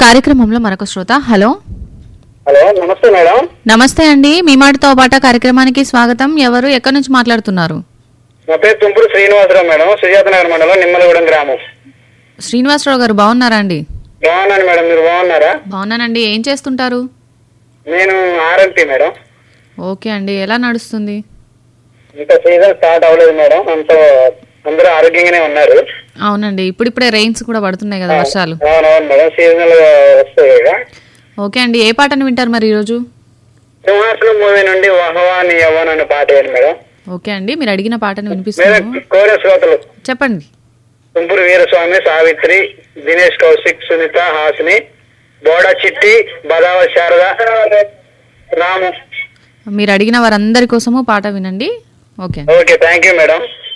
కార్యక్రమంలో మరొక శ్రోత హలో హలో నమస్తే మేడం నమస్తే అండి మీ మాటతో పాట కార్యక్రమానికి స్వాగతం ఎవరు ఎక్కడి నుంచి మాట్లాడుతున్నారు నా పేరు తుంపురు శ్రీనివాసరావు మేడం సుజాతనగర్ మండలం నిమ్మలగూడెం గ్రామం శ్రీనివాసరావు గారు బాగున్నారా అండి బాగున్నాను మేడం మీరు బాగున్నారా బాగున్నానండి ఏం చేస్తుంటారు నేను ఆర్ఎంపీ మేడం ఓకే అండి ఎలా నడుస్తుంది ఇంకా సీజన్ స్టార్ట్ అవ్వలేదు మేడం అంత అందరూ ఆరోగ్యంగానే ఉన్నారు అవునండి ఇప్పుడిప్పుడే రెయిన్స్ కూడా పడుతున్నాయి కదా వర్షాలు అవునవును మేడం సీజనల్ గా వస్తాయి కదా ఓకే అండి ఏ పాటను వింటారు మరి ఈరోజు సింహాసనం మూవీ నుండి వహవాని యవ్వన్ అనే పాట ఏంటి మేడం ఓకే అండి మీరు అడిగిన పాటను మేడం వినిపిస్తున్నాము కోరే శ్రోతలు చెప్పండి తుంపురు వీరస్వామి సావిత్రి దినేష్ కౌశిక్ సునీత హాసిని బోడా చిట్టి బదావ శారద రాము మీరు అడిగిన వారందరి కోసము పాట వినండి ఓకే అండి ఓకే థ్యాంక్ యూ మేడం